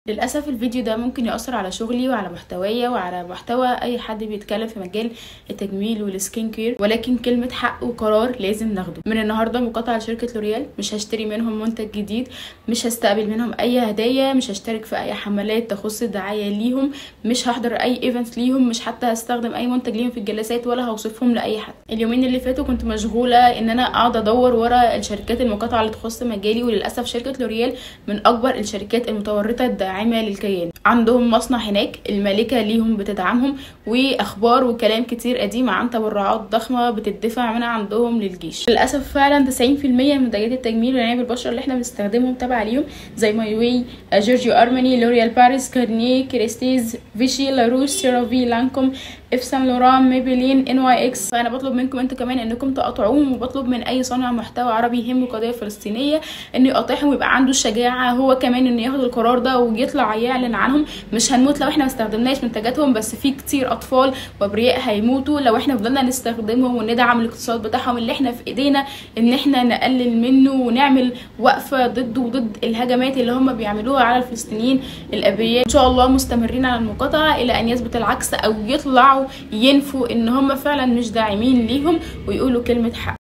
للأسف الفيديو ده ممكن يأثر على شغلي وعلى محتوايا وعلى محتوى أي حد بيتكلم في مجال التجميل والسكين كير ولكن كلمة حق وقرار لازم ناخده من النهاردة مقاطعة لشركة لوريال مش هشتري منهم منتج جديد مش هستقبل منهم أي هدايا مش هشترك في أي حملات تخص الدعاية ليهم مش هحضر أي ايفنت ليهم مش حتى هستخدم أي منتج ليهم في الجلسات ولا هوصفهم لأي حد اليومين اللي فاتوا كنت مشغولة إن أنا أقعد أدور ورا الشركات المقاطعة اللي تخص مجالي وللأسف شركة لوريال من أكبر الشركات المتورطة الداعمة للكيان عندهم مصنع هناك المالكة ليهم بتدعمهم وأخبار وكلام كتير قديم عن تبرعات ضخمة بتدفع من عندهم للجيش للأسف فعلا 90% من منتجات التجميل والعناية بالبشرة اللي احنا بنستخدمهم تبع ليهم زي ماي واي جورجيو أرماني لوريال باريس كارنيه كريستيز فيشي لاروش سيرافي لانكوم اف سان لوران ميبلين ان واي اكس فانا بطلب منكم انتوا كمان انكم تقاطعوهم وبطلب من اي صانع محتوى عربي يهم القضيه الفلسطينيه انه يقاطعهم ويبقى عنده الشجاعه هو كمان انه ياخد القرار ده ويطلع يعلن عنهم مش هنموت لو احنا ما استخدمناش منتجاتهم بس في كتير اطفال وابرياء هيموتوا لو احنا فضلنا نستخدمهم وندعم الاقتصاد بتاعهم اللي احنا في ايدينا ان احنا نقلل منه ونعمل وقفه ضده وضد الهجمات اللي هم بيعملوها على الفلسطينيين الابرياء ان شاء الله مستمرين على المقاطعه الى ان يثبت العكس او يطلعوا ينفوا ان هم فعلا مش داعمين ليهم ويقولوا كلمه حق